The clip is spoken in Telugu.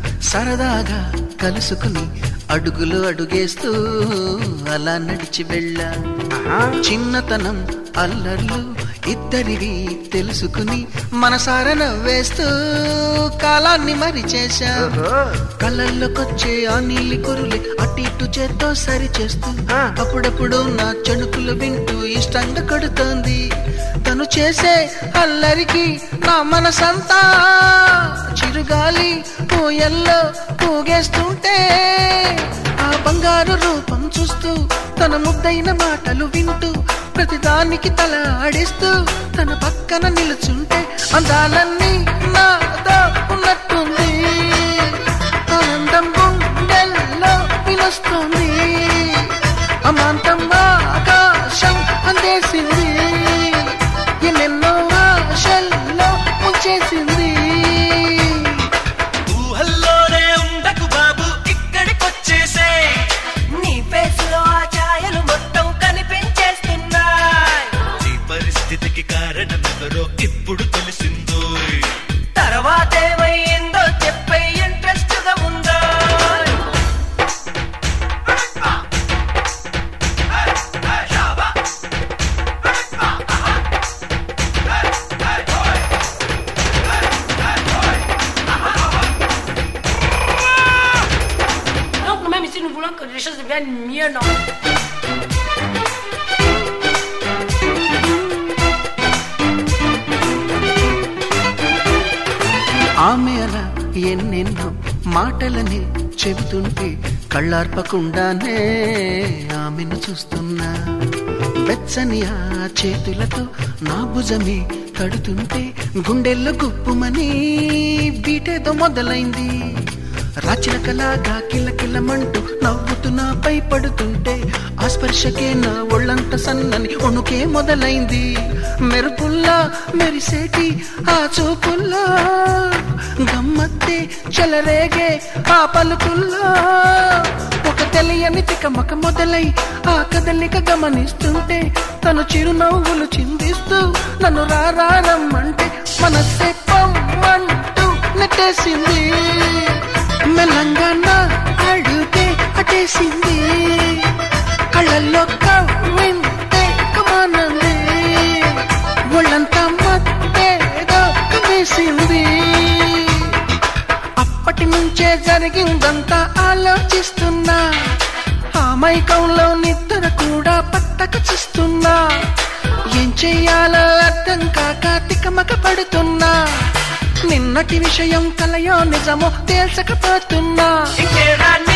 సరదాగా కలుసుకుని అడుగులు అడుగేస్తూ అలా నడిచి వెళ్ళా చిన్నతనం అల్లర్లు ఇద్దరివి తెలుసుకుని మనసార నవ్వేస్తూ కాలాన్ని మరి చేశా కళ్ళల్లోకొచ్చే ఆ నీలి కురులి అటు ఇటు చేత్తో సరి చేస్తూ ఆ. అప్పుడప్పుడు నా చెణుకులు వింటూ ఇష్టంగా కడుతోంది తను చేసే అల్లరికి నా మనసంతా చిరుగాలి పూయల్లో పూగేస్తుంటే ఆ బంగారు రూపం చూస్తూ తన ముద్దైన మాటలు వింటూ ప్రతిదానికి తల ఆడిస్తూ తన పక్కన నిలుచుంటే అందాలన్నీ నాతో ఉన్నట్టుంది ఆనందం గుండెల్లో వినొస్తుంది అమాంతం ఆకాశం అందేసింది ఎన్నెన్నో ఆశల్లో ముంచేసింది ఊహల్లోనే ఉండకు బాబు ఇక్కడికొచ్చేసే నీ ఫేస్ లో ఆ ఛాయలు మొత్తం కనిపించేస్తున్నాయి ఈ పరిస్థితికి కారణమెవరో ఇప్పుడు తెలిసిందో తర్వాత ఏమైందో చెప్పే ఇంట్రెస్ట్ గా ఉందా Donc même si nous voulons que les choses deviennent mieux, non ఆమె అలా ఎన్నెన్నో మాటలని చెబుతుంటే కళ్ళార్పకుండానే ఆమెను చూస్తున్నా వెచ్చని ఆ చేతులతో నా భుజమే కడుతుంటే గుండెల్లో గుప్పుమని బీటేదో మొదలైంది రాచిలకలాగా కిలకిలమంటూ నవ్వుతూ నాపై పడుతుంటే ఆ స్పర్శకే నా ఒళ్ళంత సన్నని ఒణుకే మొదలైంది మెరుపుల్లా మెరిసేటి ఆ చూపుల్లో గమ్మత్తే చెలరేగే ఆ పలుకుల్లో ఒక తెలియని తికమక మొదలై ఆ కదలిక గమనిస్తుంటే తను చిరునవ్వులు చిందిస్తూ నన్ను రారమ్మంటే మనసే పొమ్మంటూ నెట్టేసింది మెల్లంగా నా అడుగే అటేసింది కళ్ళల్లో కవ్వింటే కమానంది ఒళ్ళంతా మత్తేదో కమ్మేసింది అప్పటి నుంచే జరిగిందంతా ఆలోచిస్తున్నా ఆ మైకంలో నిద్ర కూడా పట్టక చూస్తున్నా ఏం చెయ్యాలో అర్థం కాక తికమక పడుతున్నా నిన్నటి విషయం కలయో నిజమో తేల్చకపోతున్నా ఇంకేడా